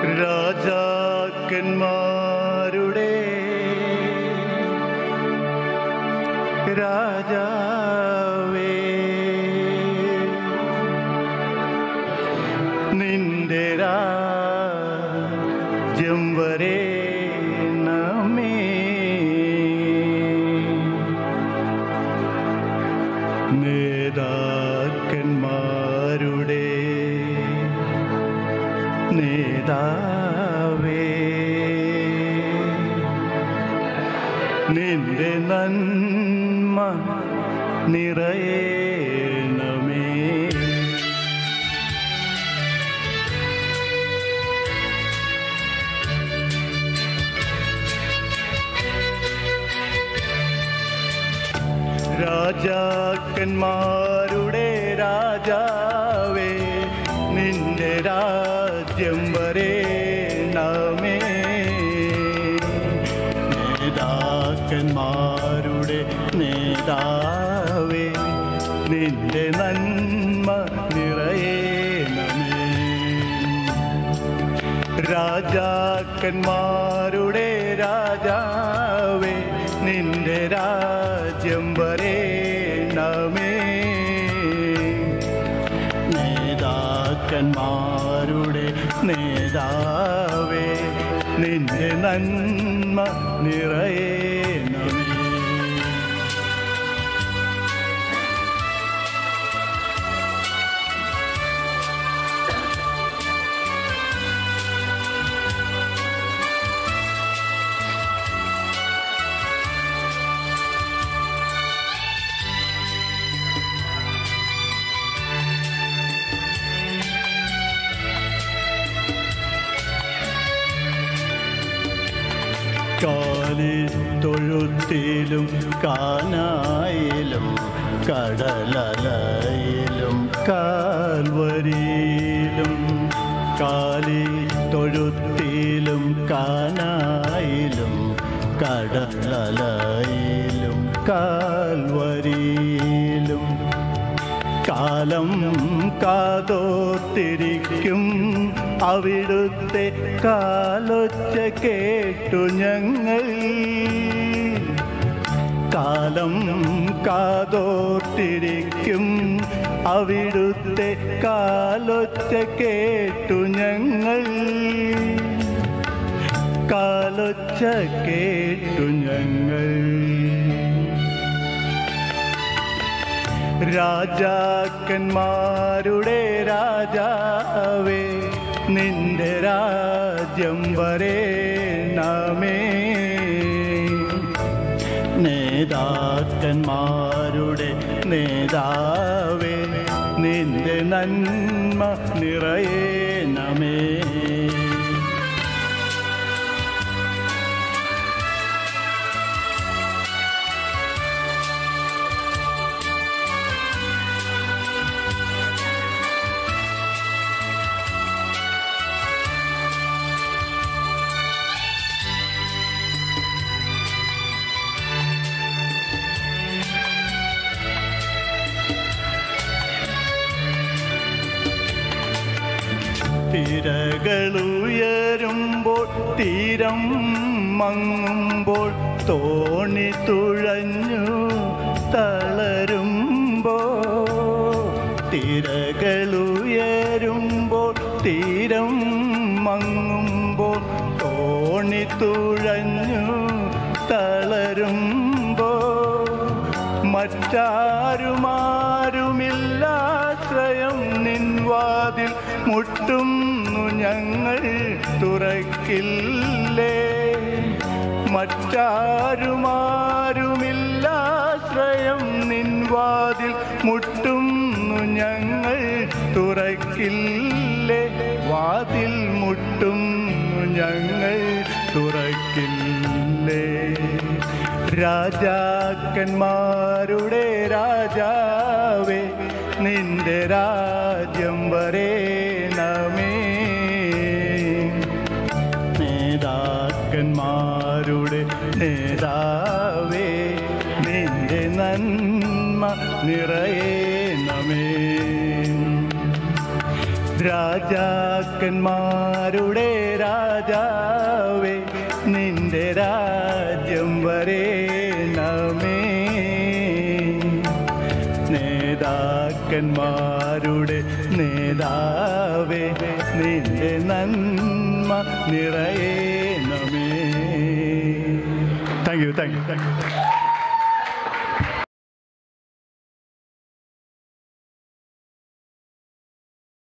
രാജാക്കന്മാരുടെ രാജാവേ നിന്റെ രാജ്യം വരെ നമ്മേ നേതാക്കന്മാരുടെ നേതാവേ നിന്റെ നന്മ നിറയണമേ രാജാക്കന്മാരുടെ രാജാവേ നിന്റെ രാജ്യം വരേണമേ നേതാക്കന്മാരുടെ നേതാവേ നിന്റെ നന്മ നിറയേണമേ രാജാക്കന്മാരുടെ രാജാവേ നിന്റെ രാജ്യം വരേണമേ നേതാക്കന്മാരുടെ നേതാവേ നിന്റെ നന്മ നിറയേണമേ കാലിത്തൊഴുത്തിലും കാനായിലും കടലലയിലും കാൽവരിയിലും കാലിത്തൊഴുത്തിലും കാനായിലും കടലലയിലും കാൽവരിയിലും കാലം കാതോത്തിരിക്കും അവിടുത്തെ കാലൊച്ച കേട്ടു ഞങ്ങൾ കാലം കാതോത്തിരിക്കും അവിടുത്തെ കാലൊച്ച കേട്ടു ഞങ്ങൾ കാലൊച്ച കേട്ടു ഞങ്ങൾ രാജാക്കന്മാരുടെ രാജാവേ നിന്റെ രാജ്യം വരേണമേ നേതാക്കന്മാരുടെ നേതാവേ നിന്റെ നന്മ നിറയേണമേ തിരകളുയരുമ്പോൾ തീരം മങ്ങുമ്പോൾ തോണി തുഴഞ്ഞു തളരുമ്പോൾ തിരകളുയരുമ്പോൾ തീരം മങ്ങുമ്പോൾ തോണി തുഴഞ്ഞു തളരുമ്പോൾ മറ്റാരുമാരുമില്ലാശ്രയം നിൻവാതിൽ മുട്ടുന്നു ഞങ്ങൾ തുറക്കില്ലേ മറ്റാരുമാരുമില്ലാശ്രയം നിൻവാതിൽ മുട്ടുന്നു ഞങ്ങൾ തുറക്കില്ലേ വാതിൽ മുട്ടുന്നു ഞങ്ങൾ തുറക്കില്ലേ രാജാക്കന്മാരുടെ രാജാവേ നിന്റെ രാജ്യം വരേണമേ നേതാക്കന്മാരുടെ നേതാവേ നിന്റെ നന്മ നിറയേണമേ രാജാക്കന്മാരുടെ രാജാവേ നിന്റെ രാജ്യം വരേണമേ നേതാക്കന്മാരുടെ നേതാവേ നിന്റെ നന്മ നിറയേണമേ thank you thank you thank U